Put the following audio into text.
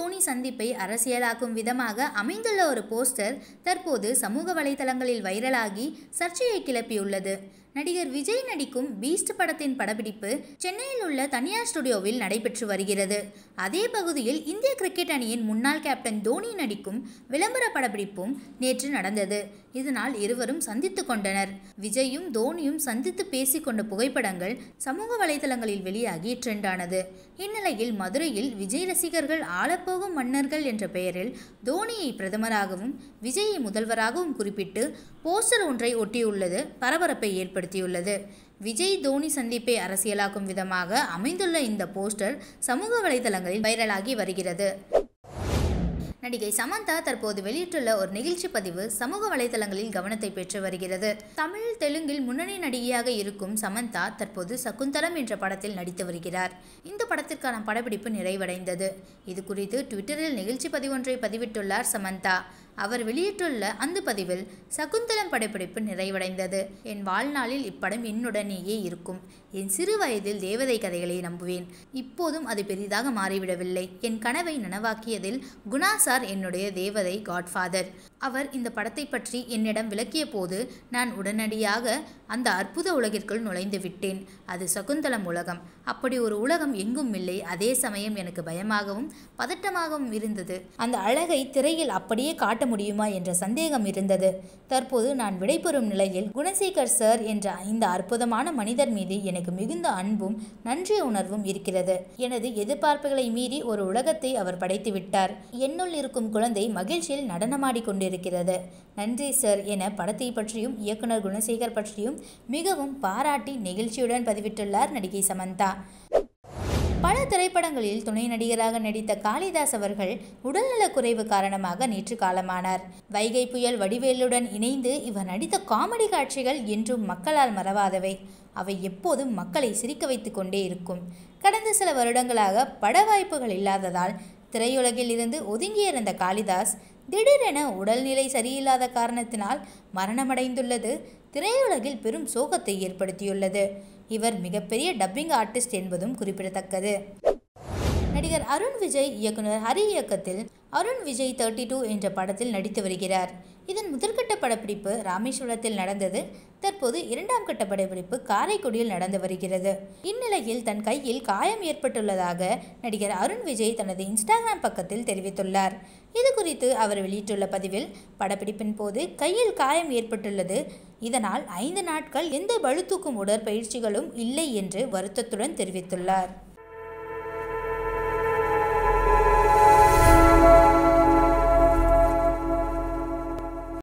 தோனி சந்திப்பை அரசியலாக்கும் விதமாக அமைந்துள்ள ஒரு போஸ்டர் தற்போது சமூக வலைதளங்களில் வைரலாகி சர்ச்சையை கிளப்பியுள்ளது நடிகர் விஜய் நடிக்கும் பீஸ்ட் படத்தின் படப்பிடிப்பு சென்னையில் உள்ள தனியார் ஸ்டுடியோவில் நடைபெற்று வருகிறது அதே பகுதியில் இந்திய கிரிக்கெட் அணியின் முன்னாள் கேப்டன் தோனி நடிக்கும் விளம்பர படப்பிடிப்பும் நேற்று நடந்தது இதனால் இருவரும் சந்தித்து கொண்டனர் விஜயும் தோனியும் சந்தித்து பேசிக்கொண்ட புகைப்படங்கள் சமூக வலைதளங்களில் வெளியாகி ட்ரெண்டானது இந்நிலையில் மதுரையில் விஜய் ரசிகர்கள் ஆளப்போகும் மன்னர்கள் என்ற பெயரில் தோனியை பிரதமராகவும் விஜயை முதல்வராகவும் குறிப்பிட்டு போஸ்டர் ஒன்றை ஒட்டியுள்ளது பரபரப்பை ஏற்படுத்தியுள்ளது விஜய் தோனி சந்திப்பை அரசியலாக்கும் விதமாக அமைந்துள்ள இந்த போஸ்டர் சமூக வலைதளங்களில் வைரலாகி வருகிறது நடிகை சமந்தா தற்போது வெளியிட்டுள்ள ஒரு நிகழ்ச்சி பதிவு சமூக வலைதளங்களில் கவனத்தை பெற்று வருகிறது தமிழ் தெலுங்கில் முன்னணி நடிகையாக இருக்கும் சமந்தா தற்போது சகுந்தலம் என்ற படத்தில் நடித்து வருகிறார் இந்த படத்திற்கான படப்பிடிப்பு நிறைவடைந்தது இது குறித்து ட்விட்டரில் நிகழ்ச்சி பதிவொன்றை பதிவிட்டுள்ளார் சமந்தா அவர் வெளியிட்டுள்ள அந்த பதிவில் சகுந்தலம் படப்பிடிப்பு நிறைவடைந்தது என் வாழ்நாளில் இப்படம் என்னுடனேயே இருக்கும் என் சிறு வயதில் தேவதை கதைகளை நம்புவேன் இப்போதும் அது பெரிதாக மாறிவிடவில்லை என் கனவை நனவாக்கியதில் குணா சார் என்னுடைய தேவதை காட்ஃபாதர் அவர் இந்த படத்தை பற்றி என்னிடம் விளக்கிய போது நான் உடனடியாக அந்த அற்புத உலகிற்குள் நுழைந்து விட்டேன் அது சகுந்தலம் உலகம் அப்படி ஒரு உலகம் எங்கும் இல்லை அதே சமயம் எனக்கு பயமாகவும் பதட்டமாகவும் இருந்தது அந்த அழகை திரையில் அப்படியே காட்ட முடியுமா என்ற சந்தேகம் இருந்தது தற்போது நான் விடைபெறும் நிலையில் குணசேகர் சார் என்ற இந்த அற்புதமான மனிதர் மீது எனக்கு மிகுந்த அன்பும் நன்றி உணர்வும் இருக்கிறது எனது எதிர்பார்ப்புகளை மீறி ஒரு உலகத்தை அவர் படைத்து விட்டார் என்னுள் இருக்கும் குழந்தை மகிழ்ச்சியில் நடனமாடி கொண்டிருக்கிறது நன்றி சார் என படத்தை பற்றியும் இயக்குனர் குணசேகர் பற்றியும் மிகவும் பாராட்டி நெகிழ்ச்சியுடன் பதிவிட்டுள்ளார் நடிகை சமந்தா பல திரைப்படங்களில் துணை நடிகராக நடித்த காளிதாஸ் அவர்கள் உடல்நலக் குறைவு காரணமாக நேற்று காலமானார் வைகை புயல் வடிவேலுடன் இணைந்து இவர் நடித்த காமெடி காட்சிகள் என்றும் மக்களால் மறவாதவை அவை எப்போதும் மக்களை சிரிக்க வைத்து கொண்டே இருக்கும் கடந்த சில வருடங்களாக பட வாய்ப்புகள் இல்லாததால் திரையுலகில் இருந்து ஒதுங்கியிருந்த காளிதாஸ் திடீரென உடல்நிலை சரியில்லாத காரணத்தினால் மரணமடைந்துள்ளது திரையுலகில் பெரும் சோகத்தை ஏற்படுத்தியுள்ளது இவர் மிகப்பெரிய டப்பிங் ஆர்டிஸ்ட் என்பதும் குறிப்பிடத்தக்கது நடிகர் அருண் விஜய் இயக்குனர் ஹரி இயக்கத்தில் அருண் விஜய் தேர்ட்டி டூ என்ற படத்தில் நடித்து வருகிறார் இதன் முதற்கட்ட படப்பிடிப்பு ராமேஸ்வரத்தில் நடந்தது தற்போது இரண்டாம் கட்ட படப்பிடிப்பு காரைக்குடியில் நடந்து வருகிறது இந்நிலையில் தன் கையில் காயம் ஏற்பட்டுள்ளதாக நடிகர் அருண் விஜய் தனது இன்ஸ்டாகிராம் பக்கத்தில் தெரிவித்துள்ளார் இது குறித்து அவர் வெளியிட்டுள்ள பதிவில் படப்பிடிப்பின் போது கையில் காயம் ஏற்பட்டுள்ளது இதனால் ஐந்து நாட்கள் எந்த பளுதூக்கும் உடற்பயிற்சிகளும் இல்லை என்று வருத்தத்துடன் தெரிவித்துள்ளார்